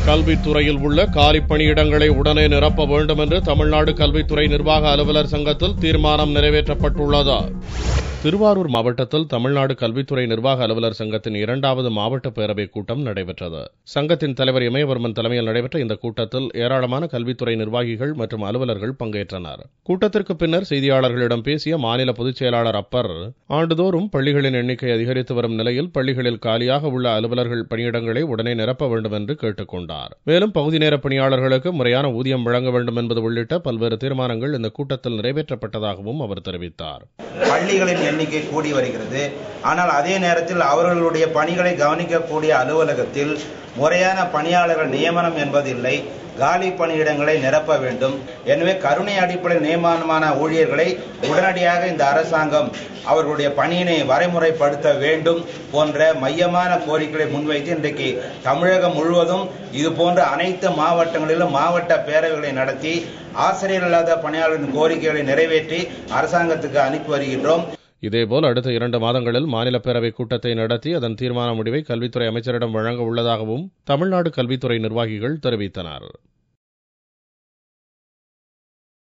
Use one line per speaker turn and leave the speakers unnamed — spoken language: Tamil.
கல்வித்துறையில் உள்ள காலி பணியிடங்களை உடனே நிரப்ப வேண்டும் என்று தமிழ்நாடு கல்வித்துறை நிர்வாக அலுவலர் சங்கத்தில் தீர்மானம் நிறைவேற்றப்பட்டுள்ளது திருவாரூர் மாவட்டத்தில் தமிழ்நாடு கல்வித்துறை நிர்வாக அலுவலர் சங்கத்தின் இரண்டாவது மாவட்ட பேரவைக் கூட்டம் நடைபெற்றது சங்கத்தின் தலைவர் இமயவர்மன் தலைமையில் நடைபெற்ற இந்த கூட்டத்தில் ஏராளமான கல்வித்துறை நிர்வாகிகள் மற்றும் அலுவலர்கள் பங்கேற்றனர் கூட்டத்திற்கு பின்னர் செய்தியாளர்களிடம் பேசிய மாநில பொதுச் செயலாளர் அப்பர் ஆண்டுதோறும் பள்ளிகளின் எண்ணிக்கை அதிகரித்து வரும் நிலையில் பள்ளிகளில் காலியாக உள்ள அலுவலர்கள் பணியிடங்களை உடனே நிரப்ப வேண்டும் என்று கேட்டுக் கொண்டார் மேலும் பகுதி நேர பணியாளர்களுக்கு முறையான ஊதியம் வழங்க வேண்டும் என்பது உள்ளிட்ட பல்வேறு தீர்மானங்கள் இந்த கூட்டத்தில் நிறைவேற்றப்பட்டதாகவும் அவர் தெரிவித்தார்
பள்ளிகளின் எண்ணிக்கை கூடி வருகிறது ஆனால் அதே நேரத்தில் அவர்களுடைய பணிகளை கவனிக்கக்கூடிய அலுவலகத்தில் முறையான பணியாளர்கள் நியமனம் என்பதில்லை காலி பணியிடங்களை நிரப்ப வேண்டும் எனவே கருணை அடிப்படையில் நியமனமான ஊழியர்களை உடனடியாக இந்த அரசாங்கம் அவர்களுடைய பணியினை வரைமுறைப்படுத்த வேண்டும் போன்ற மையமான கோரிக்கைகளை முன்வைத்து இன்றைக்கு தமிழகம் முழுவதும் இது போன்ற அனைத்து மாவட்டங்களிலும் மாவட்ட பேரவைகளை நடத்தி ஆசிரியர் இல்லாத பணியாளர்களின் கோரிக்கைகளை நிறைவேற்றி அரசாங்கத்துக்கு அனுப்பி வருகின்றோம்
இதேபோல் அடுத்த இரண்டு மாதங்களில் மாநில பேரவை கூட்டத்தை நடத்தி அதன் தீர்மான முடிவை கல்வித்துறை அமைச்சரிடம் வழங்க உள்ளதாகவும் தமிழ்நாடு கல்வித்துறை நிர்வாகிகள் தெரிவித்தனர்